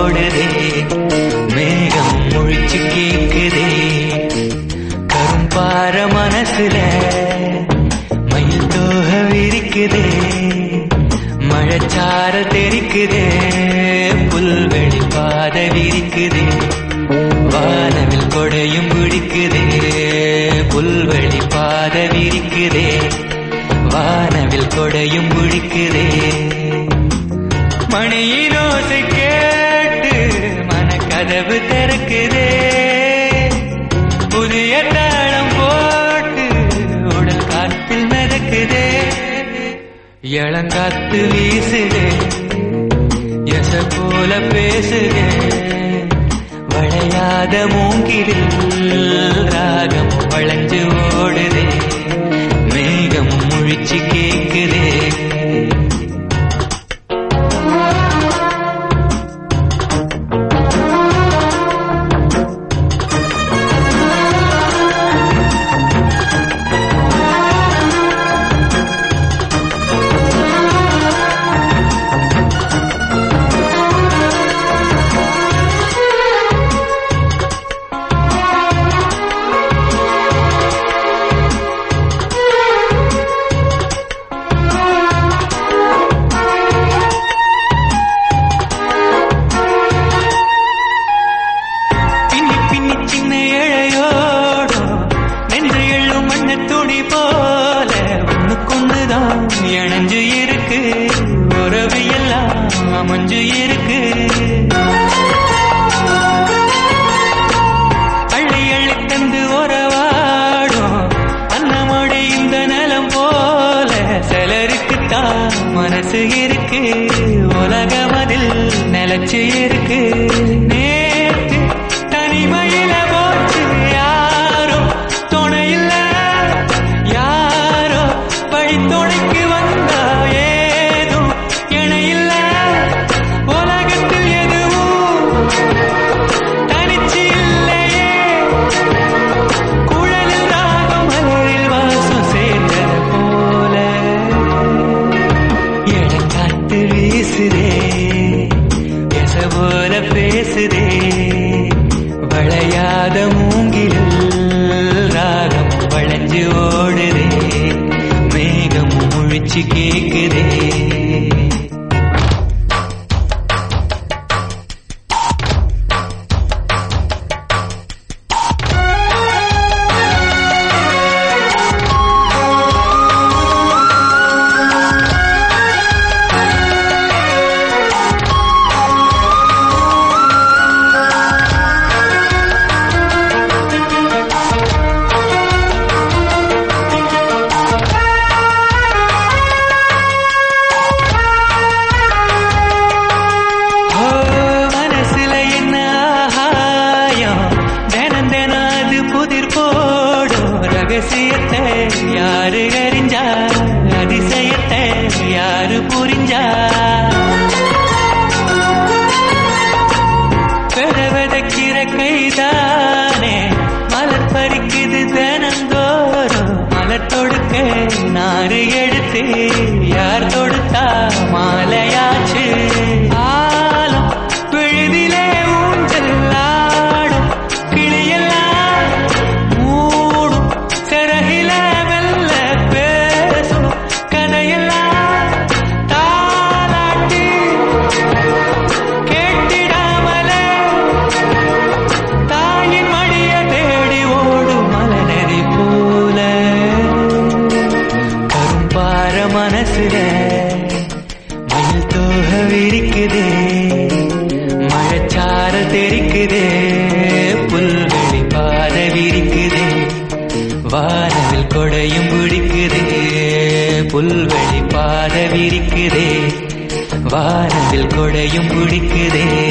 ஓடுதே மேகம் முழிச்சு கேக்குதே கரும்பார மனசுல மயில் தோக விரிக்குதே மழைச்சார தெரிக்குதே புல்வெளி பாத விரிக்குதே வானவில் கொடையும் பிடிக்குதே புல்வெளி பாத விரிக்குதே வானவில் கொடையும் பிடிக்குதே மணியின் ஓசை கேட்டு மனக்கதவு திறக்குதே புதிய தாளம் போட்டு உடல் காத்தில் மிதக்குதே இளங்காத்து வீசுதே எச போல பேசுதே வளையாத மூங்கிலில் ராகம் வளைஞ்சு ஓடுதே மேகம் முழிச்சு கேக்குதே பின்னி பின்னி சின்ன இழையோடும் நெஞ்சு எள்ளும் மண்ண துணி போல ஒண்ணுக்கொண்ணுதான் இணைஞ்சு இருக்கு உறவு எல்லாம் அமைஞ்சு இருக்கு அள்ளி அள்ளி தந்து உறவாடும் அன்னமொழி இந்த நிலம் போல சிலருக்குத்தான் மனசு இருக்கு உலகம் அதில் நிலச்சு இருக்கு நேற்று தனிமையில போச்சு யாரோ துணையில்ல யாரோ வழி துணைக்கு வந்தா ஏதும் இணையில்ல உலகத்தில் எதுவும் தனிச்சு இல்லையே குழலில் ராகம் மலரில் வாசம் சேர்ந்தது போல இடங்காத்து வீசுதே எச போல பேசுதே வளையாத மூங்கிலில் ராகம் வளைஞ்சு ஓடுதே மேகம் முழிச்சு கேக்குதே ஓ, மனசுல என்ன ஆகாயம் தினம் தினம் அது புதிர் போடும் ரகசியத்தை யாரு அறிஞ்சா அதிசயத்தை யாரு புரிஞ்சா விதவிதக்கிற கைதானே மலர் பறிக்குது தினந்தோறும் மலர் தொடுக்க நாறு எடுத்து யார் தொடுத்தா மாலையாச்சு ஆலம் விழுதிலே ஊஞ்சல் ஆடும் கிளியெல்லாம் மூடும் சிறகில மெல்ல பேசும் கதையெல்லாம் தாலாட்டி கேட்டிடாமலே தாயின் மடிய தேடி ஓடும் மலநதி போல கரும்பார மனசுல மயில் தோக விரிக்குதே மழைச்சார தெரிக்குதே புல்வெளி பாத விரிக்குதே வானவில் கொடையும் பிடிக்குதே புல்வெளி பாத விரிக்குதே வானவில் கொடையும் பிடிக்குதே